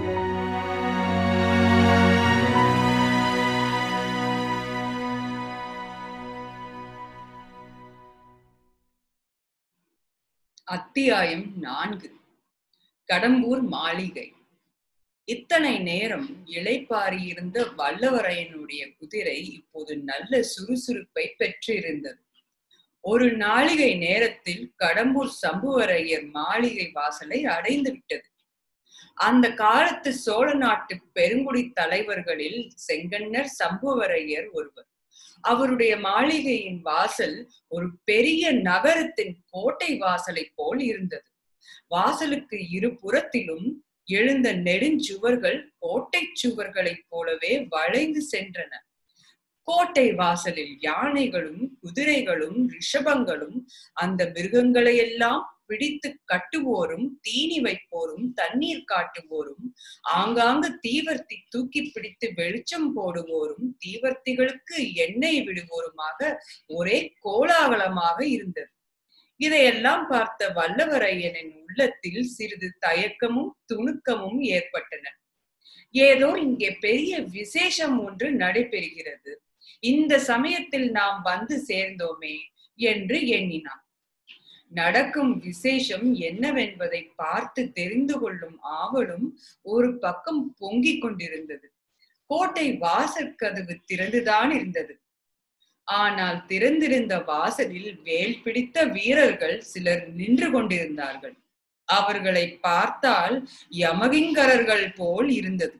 அத்தியாயம் நான்கு கடம்பூர் மாளிகை இத்தனை நேரம் இளைப்பாறியிருந்த வல்லவரையனுடைய குதிரை இப்போது நல்ல சுறுசுறுப்பை பெற்றிருந்தது ஒரு நாளிகை நேரத்தில் கடம்பூர் சம்புவரையர் மாளிகை வாசலை அடைந்து விட்டது அந்த காலத்து சோழ நாட்டு பெருங்குடி தலைவர்களில் செங்கன்னர் சம்புவரையர் ஒருவர் அவருடைய மாளிகையின் வாசல் ஒரு பெரிய நகரத்தின் கோட்டை வாசலை போல் இருந்தது வாசலுக்கு இரு புறத்திலும் எழுந்த நெடுஞ்சுவர்கள் கோட்டை சுவர்களைப் போலவே வளைந்து சென்றன கோட்டை வாசலில் யானைகளும் குதிரைகளும் ரிஷபங்களும் அந்த மிருகங்களையெல்லாம் பிடித்து கட்டுவோரும் தீனி வைப்போரும் தண்ணீர் காட்டுவோரும் ஆங்காங்கு தீவர்த்தி தூக்கி பிடித்து வெளிச்சம் போடுவோரும் தீவர்த்திகளுக்கு எண்ணெய் விடுவோருமாக ஒரே கோலாகலமாக இருந்தது இதையெல்லாம் பார்த்த வல்லவரையனின் உள்ளத்தில் சிறிது தயக்கமும் துணுக்கமும் ஏற்பட்டன ஏதோ இங்கே பெரிய விசேஷம் ஒன்று நடைபெறுகிறது இந்த சமயத்தில் நாம் வந்து சேர்ந்தோமே என்று எண்ணினான் நடக்கும் விசேஷம் என்னவென்பதை பார்த்து தெரிந்து கொள்ளும் ஆவலும் ஒரு பக்கம் பொங்கிக் கொண்டிருந்தது கோட்டை வாசற்கதவு திறந்துதான் இருந்தது ஆனால் திறந்திருந்த வாசலில் வேல் பிடித்த வீரர்கள் சிலர் நின்று கொண்டிருந்தார்கள் அவர்களை பார்த்தால் யமகிங்கரர்கள் போல் இருந்தது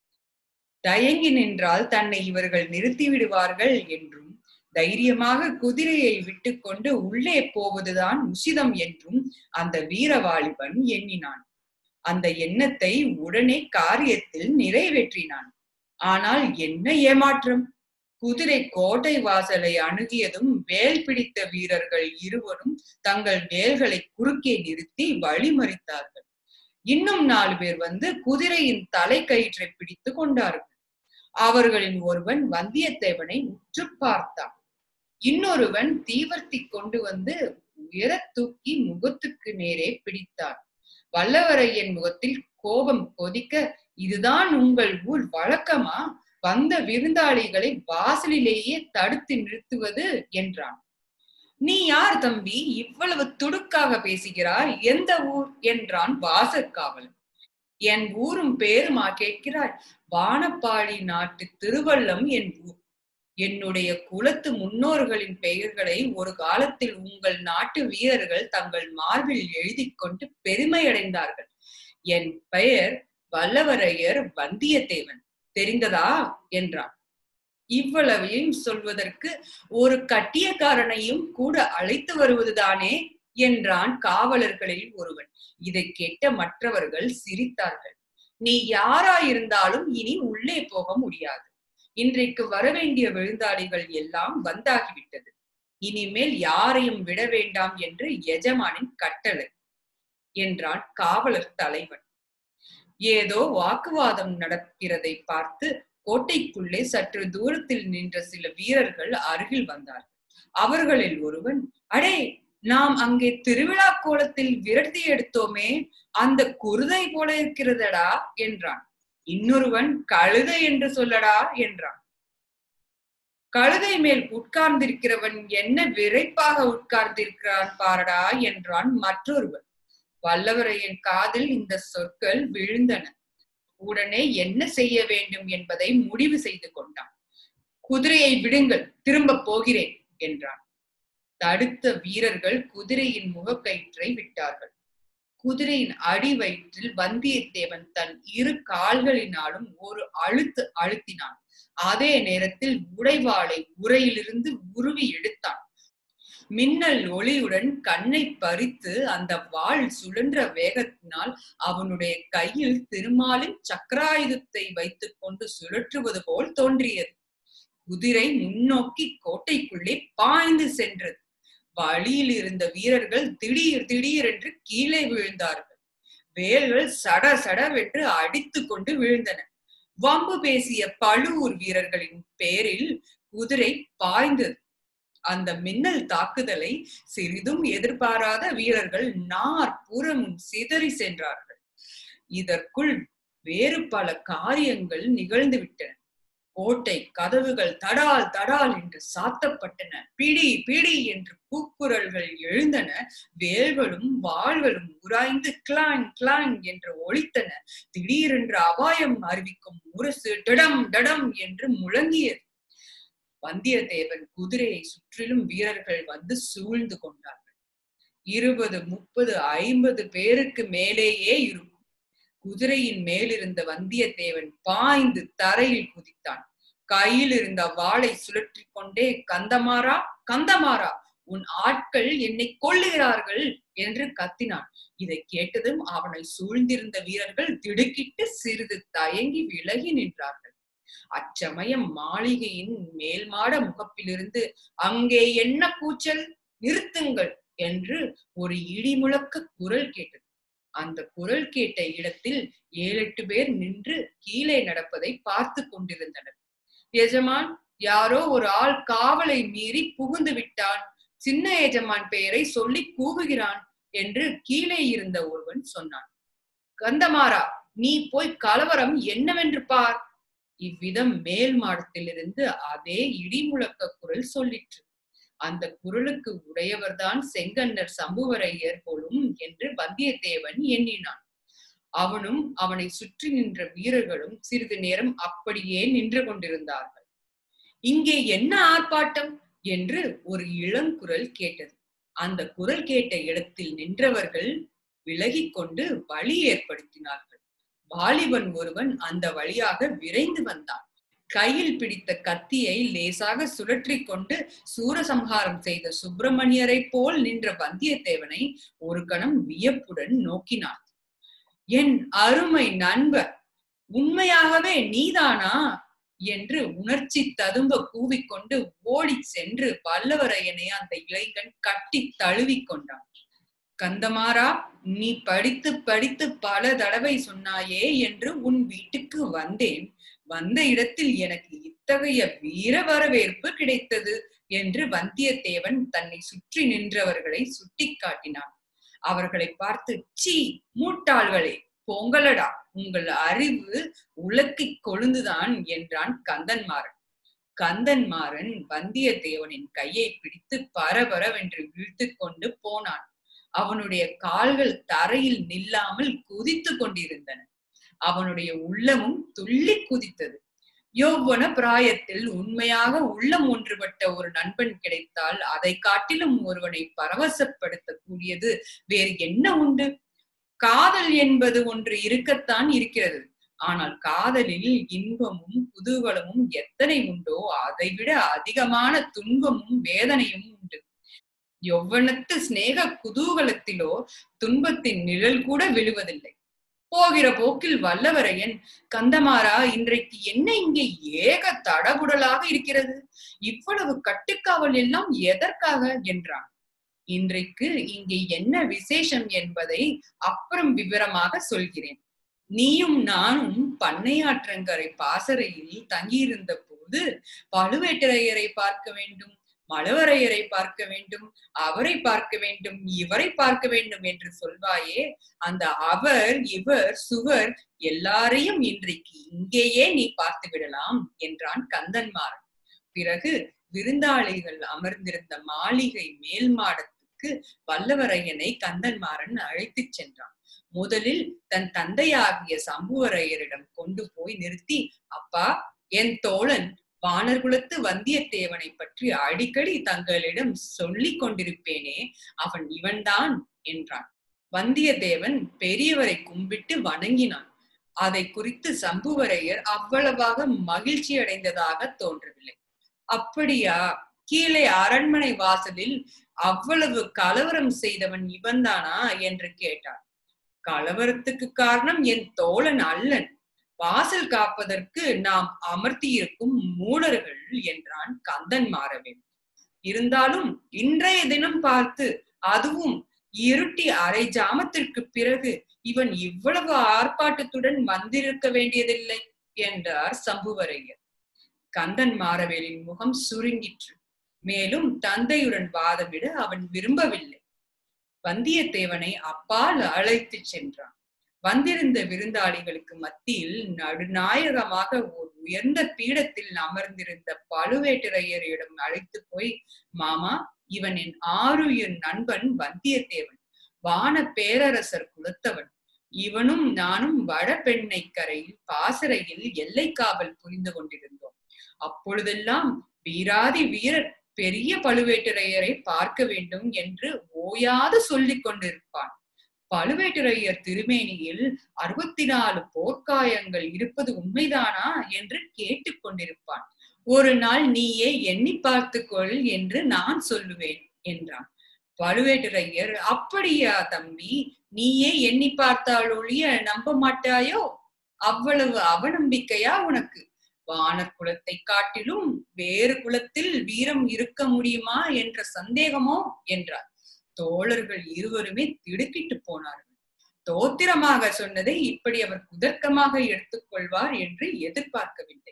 தயங்கி நின்றால் தன்னை இவர்கள் நிறுத்தி விடுவார்கள் என்றும் தைரியமாக குதிரையை விட்டுக்கொண்டு உள்ளே போவதுதான் உசிதம் என்றும் அந்த வீரவாலிபன் எண்ணினான் அந்த எண்ணத்தை உடனே காரியத்தில் நிறைவேற்றினான் ஆனால் என்ன ஏமாற்றம் குதிரை கோட்டை வாசலை அணுகியதும் வேல் பிடித்த வீரர்கள் இருவரும் தங்கள் வேல்களை குறுக்கே நிறுத்தி வழிமறித்தார்கள் இன்னும் நாலு பேர் வந்து குதிரையின் தலை கயிற்றை பிடித்து கொண்டார்கள் அவர்களின் ஒருவன் வந்தியத்தேவனை உற்று பார்த்தான் இன்னொருவன் தீவர்த்தி கொண்டு வந்து உயர தூக்கி முகத்துக்கு நேரே பிடித்தான் வல்லவரையன் முகத்தில் கோபம் கொதிக்க இதுதான் உங்கள் ஊர் வழக்கமா வந்த விருந்தாளிகளை வாசலிலேயே தடுத்து நிறுத்துவது என்றான் நீ யார் தம்பி இவ்வளவு துடுக்காக பேசுகிறாய் எந்த ஊர் என்றான் வாசற்காவலன் என் ஊரும் பேருமா கேட்கிறாய் வானப்பாடி நாட்டு திருவள்ளம் என் ஊர் என்னுடைய குலத்து முன்னோர்களின் பெயர்களை ஒரு காலத்தில் உங்கள் நாட்டு வீரர்கள் தங்கள் மார்பில் எழுதி கொண்டு பெருமை அடைந்தார்கள் என் பெயர் வல்லவரையர் வந்தியத்தேவன் தெரிந்ததா என்றான் இவ்வளவையும் சொல்வதற்கு ஒரு கட்டியக்காரனையும் கூட அழைத்து வருவதுதானே என்றான் காவலர்களில் ஒருவன் இதை கேட்ட மற்றவர்கள் சிரித்தார்கள் நீ யாராயிருந்தாலும் இனி உள்ளே போக முடியாது இன்றைக்கு வரவேண்டிய விழுந்தாளிகள் எல்லாம் வந்தாகிவிட்டது இனிமேல் யாரையும் விட வேண்டாம் என்று எஜமானின் கட்டளை என்றான் காவலர் தலைவன் ஏதோ வாக்குவாதம் நடக்கிறதை பார்த்து கோட்டைக்குள்ளே சற்று தூரத்தில் நின்ற சில வீரர்கள் அருகில் வந்தார்கள் அவர்களில் ஒருவன் அடே நாம் அங்கே திருவிழா கோலத்தில் விரட்டி எடுத்தோமே அந்த குருதை போல இருக்கிறதடா என்றான் இன்னொருவன் கழுதை என்று சொல்லடா என்றான் கழுதை மேல் உட்கார்ந்திருக்கிறவன் என்ன விரைப்பாக உட்கார்ந்திருக்கிறான் பாரடா என்றான் மற்றொருவன் வல்லவரையன் காதில் இந்த சொற்கள் விழுந்தன உடனே என்ன செய்ய வேண்டும் என்பதை முடிவு செய்து கொண்டான் குதிரையை விடுங்கள் திரும்ப போகிறேன் என்றான் தடுத்த வீரர்கள் குதிரையின் முகக்கயிற்றை விட்டார்கள் குதிரையின் அடி வயிற்றில் வந்தியத்தேவன் தன் இரு கால்களினாலும் ஒரு அழுத்து அழுத்தினான் அதே நேரத்தில் உடைவாளை உரையிலிருந்து உருவி எடுத்தான் மின்னல் ஒளியுடன் கண்ணை பறித்து அந்த வாள் சுழன்ற வேகத்தினால் அவனுடைய கையில் திருமாலின் சக்கராயுதத்தை வைத்துக் கொண்டு சுழற்றுவது போல் தோன்றியது குதிரை முன்னோக்கி கோட்டைக்குள்ளே பாய்ந்து சென்றது வழியில் இருந்த வீரர்கள் திடீர் திடீர் என்று கீழே விழுந்தார்கள் வேல்கள் சட சடவென்று அடித்து கொண்டு விழுந்தன வம்பு பேசிய பழுவூர் வீரர்களின் பேரில் குதிரை பாய்ந்தது அந்த மின்னல் தாக்குதலை சிறிதும் எதிர்பாராத வீரர்கள் நாற்புறமும் சிதறி சென்றார்கள் இதற்குள் வேறு பல காரியங்கள் நிகழ்ந்து விட்டன கோட்டை கதவுகள் தடால் தடால் என்று சாத்தப்பட்டன பிடி பிடி என்று கூக்குரல்கள் எழுந்தன வேல்களும் வாள்களும் உராய்ந்து கிளாங் கிளாங் என்று ஒழித்தன திடீரென்று அபாயம் அறிவிக்கும் முரசு டடம் டடம் என்று முழங்கியது வந்தியத்தேவன் குதிரையை சுற்றிலும் வீரர்கள் வந்து சூழ்ந்து கொண்டார்கள் இருபது முப்பது ஐம்பது பேருக்கு மேலேயே இருக்கும் குதிரையின் மேலிருந்த வந்தியத்தேவன் பாய்ந்து தரையில் குதித்தான் கையில் இருந்த வாளை சுழற்றி கொண்டே கந்தமாரா கந்தமாரா உன் ஆட்கள் என்னை கொள்ளுகிறார்கள் என்று கத்தினான் இதை கேட்டதும் அவனை சூழ்ந்திருந்த வீரர்கள் திடுக்கிட்டு சிறிது தயங்கி விலகி நின்றார்கள் அச்சமயம் மாளிகையின் மேல்மாட முகப்பிலிருந்து அங்கே என்ன கூச்சல் நிறுத்துங்கள் என்று ஒரு இடி முழக்க குரல் கேட்டது அந்த குரல் கேட்ட இடத்தில் ஏழு எட்டு பேர் நின்று கீழே நடப்பதை பார்த்து கொண்டிருந்தனர் எஜமான் யாரோ ஒரு ஆள் காவலை மீறி புகுந்து விட்டான் சின்ன எஜமான் பெயரை சொல்லி கூவுகிறான் என்று கீழே இருந்த ஒருவன் சொன்னான் கந்தமாரா நீ போய் கலவரம் என்னவென்று பார் இவ்விதம் மேல் மாடத்திலிருந்து அதே இடிமுழக்க குரல் சொல்லிற்று அந்த குரலுக்கு உடையவர்தான் செங்கன்னர் சம்புவரையர் போலும் என்று வந்தியத்தேவன் எண்ணினான் அவனும் அவனை சுற்றி நின்ற வீரர்களும் சிறிது நேரம் அப்படியே நின்று கொண்டிருந்தார்கள் இங்கே என்ன ஆர்ப்பாட்டம் என்று ஒரு இளங்குரல் கேட்டது அந்த குரல் கேட்ட இடத்தில் நின்றவர்கள் விலகிக் கொண்டு வழி ஏற்படுத்தினார்கள் வாலிபன் ஒருவன் அந்த வழியாக விரைந்து வந்தான் கையில் பிடித்த கத்தியை லேசாக சுழற்றி கொண்டு சூரசம்ஹாரம் செய்த சுப்பிரமணியரை போல் நின்ற வந்தியத்தேவனை ஒரு கணம் வியப்புடன் நோக்கினான் என் அருமை நண்பர் உண்மையாகவே நீதானா என்று உணர்ச்சி ததும்ப கூவிக்கொண்டு ஓடி சென்று வல்லவரையனை அந்த இளைஞன் கட்டி தழுவி கொண்டான் கந்தமாரா நீ படித்து படித்து பல தடவை சொன்னாயே என்று உன் வீட்டுக்கு வந்தேன் வந்த இடத்தில் எனக்கு இத்தகைய வீர வரவேற்பு கிடைத்தது என்று வந்தியத்தேவன் தன்னை சுற்றி நின்றவர்களை சுட்டிக்காட்டினான் அவர்களை பார்த்து சீ மூட்டாள்களே பொங்கலடா உங்கள் அறிவு உலக்கிக் கொழுந்துதான் என்றான் கந்தன்மாறன் கந்தன்மாறன் வந்தியத்தேவனின் கையை பிடித்து பரபரவென்று இழுத்து கொண்டு போனான் அவனுடைய கால்கள் தரையில் நில்லாமல் குதித்து கொண்டிருந்தன அவனுடைய உள்ளமும் துள்ளி குதித்தது யௌவன பிராயத்தில் உண்மையாக உள்ளம் ஒன்றுபட்ட ஒரு நண்பன் கிடைத்தால் அதை காட்டிலும் ஒருவனை பரவசப்படுத்தக்கூடியது வேறு என்ன உண்டு காதல் என்பது ஒன்று இருக்கத்தான் இருக்கிறது ஆனால் காதலில் இன்பமும் குதூகலமும் எத்தனை உண்டோ அதைவிட அதிகமான துன்பமும் வேதனையும் உண்டு எவ்வளத்து சிநேக குதூகலத்திலோ துன்பத்தின் நிழல் கூட விழுவதில்லை போகிற போக்கில் வல்லவரையன் கந்தமாரா இன்றைக்கு என்ன இங்கே ஏக தடபுடலாக இருக்கிறது இவ்வளவு கட்டுக்காவல் எல்லாம் எதற்காக என்றான் இன்றைக்கு இங்கே என்ன விசேஷம் என்பதை அப்புறம் விவரமாக சொல்கிறேன் நீயும் நானும் பண்ணையாற்றங்கரை பாசறையில் தங்கியிருந்த போது பழுவேட்டரையரை பார்க்க வேண்டும் மலவரையரை பார்க்க வேண்டும் அவரை பார்க்க வேண்டும் இவரை பார்க்க வேண்டும் என்று சொல்வாயே அந்த அவர் இவர் சுவர் எல்லாரையும் இன்றைக்கு இங்கேயே நீ பார்த்து விடலாம் என்றான் கந்தன்மாறன் பிறகு விருந்தாளிகள் அமர்ந்திருந்த மாளிகை மேல் மாடத்துக்கு வல்லவரையனை கந்தன்மாறன் அழைத்துச் சென்றான் முதலில் தன் தந்தையாகிய சம்புவரையரிடம் கொண்டு போய் நிறுத்தி அப்பா என் தோழன் வானர்குலத்து வந்தியத்தேவனை பற்றி அடிக்கடி தங்களிடம் சொல்லிக் கொண்டிருப்பேனே அவன் இவன்தான் என்றான் வந்தியத்தேவன் பெரியவரை கும்பிட்டு வணங்கினான் அதை குறித்து சம்புவரையர் அவ்வளவாக மகிழ்ச்சி அடைந்ததாக தோன்றவில்லை அப்படியா கீழே அரண்மனை வாசலில் அவ்வளவு கலவரம் செய்தவன் இவன்தானா என்று கேட்டார் கலவரத்துக்கு காரணம் என் தோழன் அல்லன் வாசல் காப்பதற்கு நாம் அமர்த்தியிருக்கும் மூடர்கள் என்றான் கந்தன் மாறவேன் இருந்தாலும் இன்றைய தினம் பார்த்து அதுவும் இருட்டி அரை ஜாமத்திற்கு பிறகு இவன் இவ்வளவு ஆர்ப்பாட்டத்துடன் வந்திருக்க வேண்டியதில்லை என்றார் சம்புவரையர் கந்தன் மாறவேலின் முகம் சுருங்கிற்று மேலும் தந்தையுடன் வாதமிட அவன் விரும்பவில்லை வந்தியத்தேவனை அப்பால் அழைத்துச் சென்றான் வந்திருந்த விருந்தாளிகளுக்கு மத்தியில் நடுநாயகமாக ஒரு உயர்ந்த பீடத்தில் அமர்ந்திருந்த பழுவேட்டரையரிடம் அழைத்து போய் மாமா இவன் என் ஆருயிர் நண்பன் வந்தியத்தேவன் வான பேரரசர் குலத்தவன் இவனும் நானும் வடபெண்ணை கரையில் பாசறையில் எல்லை காவல் புரிந்து கொண்டிருந்தோம் அப்பொழுதெல்லாம் வீராதி வீரர் பெரிய பழுவேட்டரையரை பார்க்க வேண்டும் என்று ஓயாது சொல்லிக் கொண்டிருப்பான் பழுவேட்டரையர் திருமேனியில் அறுபத்தி நாலு போர்க்காயங்கள் இருப்பது உண்மைதானா என்று கேட்டுக் கொண்டிருப்பான் ஒரு நாள் நீயே எண்ணி பார்த்துக்கொள் என்று நான் சொல்லுவேன் என்றான் பழுவேட்டரையர் அப்படியா தம்பி நீயே எண்ணி பார்த்தால் ஒழிய நம்ப மாட்டாயோ அவ்வளவு அவநம்பிக்கையா உனக்கு வானர் குலத்தை காட்டிலும் வேறு குலத்தில் வீரம் இருக்க முடியுமா என்ற சந்தேகமோ என்றார் தோழர்கள் இருவருமே திடுக்கிட்டு போனார்கள் தோத்திரமாக சொன்னதை இப்படி அவர் குதர்க்கமாக எடுத்துக்கொள்வார் என்று எதிர்பார்க்கவில்லை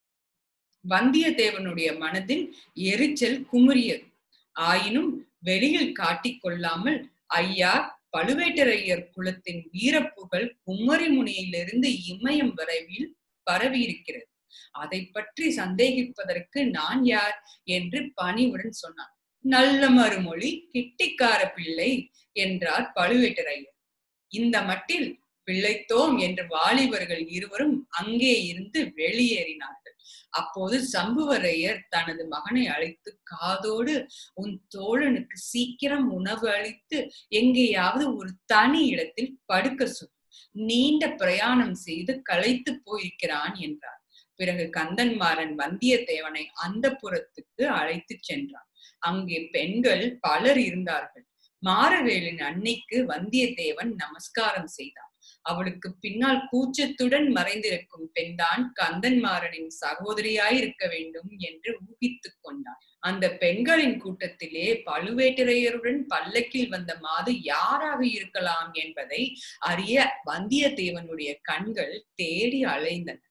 வந்தியத்தேவனுடைய மனதில் எரிச்சல் குமுறியது ஆயினும் வெளியில் காட்டிக் கொள்ளாமல் ஐயா பழுவேட்டரையர் குலத்தின் வீரப்புகழ் குமரி முனையிலிருந்து இமயம் வரைவில் பரவியிருக்கிறது அதை பற்றி சந்தேகிப்பதற்கு நான் யார் என்று பணிவுடன் சொன்னான் நல்ல மறுமொழி கிட்டிக்கார பிள்ளை என்றார் பழுவேட்டரையர் இந்த மட்டில் பிள்ளைத்தோம் என்று வாலிபர்கள் இருவரும் அங்கே இருந்து வெளியேறினார்கள் அப்போது சம்புவரையர் தனது மகனை அழைத்து காதோடு உன் தோழனுக்கு சீக்கிரம் உணவு அளித்து எங்கேயாவது ஒரு தனி இடத்தில் படுக்க சொல் நீண்ட பிரயாணம் செய்து களைத்து போயிருக்கிறான் என்றார் பிறகு கந்தன்மாறன் வந்தியத்தேவனை அந்த புறத்துக்கு அழைத்து சென்றான் அங்கே பெண்கள் பலர் இருந்தார்கள் மாரவேலின் அன்னைக்கு வந்தியத்தேவன் நமஸ்காரம் செய்தான் அவளுக்கு பின்னால் கூச்சத்துடன் மறைந்திருக்கும் பெண்தான் கந்தன்மாறனின் சகோதரியாயிருக்க வேண்டும் என்று ஊகித்துக் கொண்டான் அந்த பெண்களின் கூட்டத்திலே பழுவேட்டரையருடன் பல்லக்கில் வந்த மாது யாராக இருக்கலாம் என்பதை அறிய வந்தியத்தேவனுடைய கண்கள் தேடி அலைந்தன